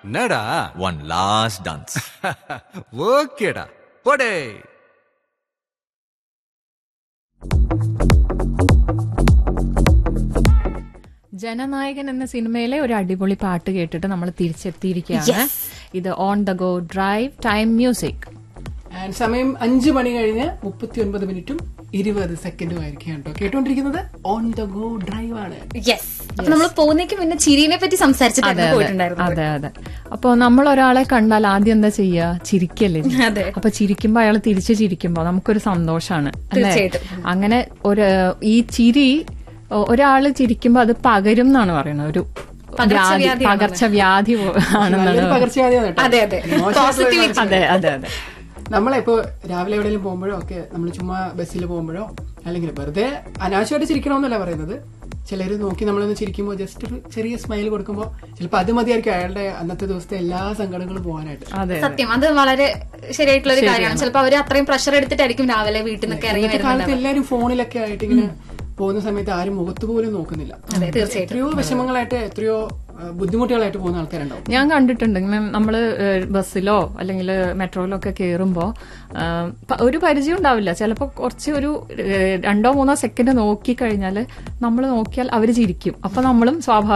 என்னடா One last dance. ஓகேடா போடே ജനനായകൻ എന്ന സിനിമയിലെ ഒരു അടിപൊളി പാട്ട് കേട്ടിട്ട് നമ്മൾ തിരിച്ചെത്തിയിരിക്കുകയാണ് ഇത് on the go drive time music and സമയം അഞ്ച് മണി കഴിഞ്ഞ് മുപ്പത്തി ഒൻപത് മിനിറ്റും ഇരുപത് സെക്കൻഡും ആയിരിക്കും കേട്ടോ കേട്ടോണ്ടിരിക്കുന്നത് ഓൺ ദ ഗോ ഡ്രൈവ് ആണ് യെസ് അപ്പൊ നമ്മൾ പോകുന്നേക്ക് മുന്നേ ചിരിനെ പറ്റി സംസാരിച്ചിട്ടായിരുന്നു പോയിട്ടുണ്ടായിരുന്നു അതെ അതെ അപ്പൊ നമ്മൾ ഒരാളെ കണ്ടാൽ ആദ്യം എന്താ ചെയ്യാ ചിരിക്കല്ലേ അതെ. അപ്പൊ ചിരിക്കുമ്പോ അയാൾ തിരിച്ചു ചിരിക്കുമ്പോ നമുക്കൊരു സന്തോഷാണ് അല്ലേ തീർച്ചയായിട്ടും. അങ്ങനെ ഒരു ഈ ചിരി ഒ- ഒരാള് ചിരിക്കുമ്പോ അത് പകരും എന്നാണ് പറയുന്നത് ഒരു വ്യാധി പകർച്ചവ്യാധിയാണെന്ന്. പകർച്ചവ്യാധി പോ- ആണെന്നാണ് നല്ലൊരു പകർച്ചവ്യാധിയാണ് കേട്ടോ. അതെ, അതെ. മോശമായിട്ടുള്ള Positivity. അതെ അതെ അതെ നമ്മളിപ്പോ രാവിലെ എവിടെയെങ്കിലും പോകുമ്പോഴോ ഒക്കെ നമ്മൾ ചുമ്മാ ബസ്സിൽ പോകുമ്പോഴോ അല്ലെങ്കിൽ വെറുതെ അനാവശ്യമായിട്ട് ചിരിക്കണമെന്നല്ല പറയുന്നത് ചിലർ നോക്കി നമ്മളൊന്ന് ചിരിക്കുമ്പോൾ ജസ്റ്റ് ഒരു ചെറിയ സ്മൈൽ കൊടുക്കുമ്പോൾ ചിലപ്പോൾ അത് മതിയായിരിക്കും അയാളുടെ അന്നത്തെ ദിവസത്തെ എല്ലാ സങ്കടങ്ങളും പോകാനായിട്ട് അതെ സത്യം അത് വളരെ ശരിയായിട്ടുള്ള ഒരു കാര്യമാണ് ചിലപ്പോ അവര് അത്രയും പ്രഷർ എടുത്തിട്ടായിരിക്കും രാവിലെ വീട്ടിൽ നിന്നൊക്കെ ഇറങ്ങി ഇന്നത്തെ കാലത്ത് വരുന്നത് എല്ലാവരും ഫോണിലൊക്കെ ആയിട്ട് ഇങ്ങനെ പോകുന്ന സമയത്ത് ആരും മുഖത്ത് പോലും നോക്കുന്നില്ല അതെ തീർച്ചയായിട്ടും എത്രയോ വിഷമങ്ങളായിട്ട് എത്രയോ ആ, ബുദ്ധിമുട്ടുകളായിട്ട് പോകുന്ന ആൾക്കാരുണ്ടാവും ഞാൻ കണ്ടിട്ടുണ്ട് ഇങ്ങനെ നമ്മള് ഏഹ്, ബസ്സിലോ അല്ലെങ്കിൽ മെട്രോയിലോ ഒക്കെ കയറുമ്പോ ആഹ്, പ- ഒരു പരിചയം ഉണ്ടാവില്ല ചിലപ്പോ കുറച്ച് ഒരു ഏഹ്, രണ്ടോ മൂന്നോ സെക്കൻഡ് നോക്കി കഴിഞ്ഞാൽ നമ്മൾ നോക്കിയാൽ അവര് ചിരിക്കും അപ്പൊ നമ്മളും സ്വാഭാവിക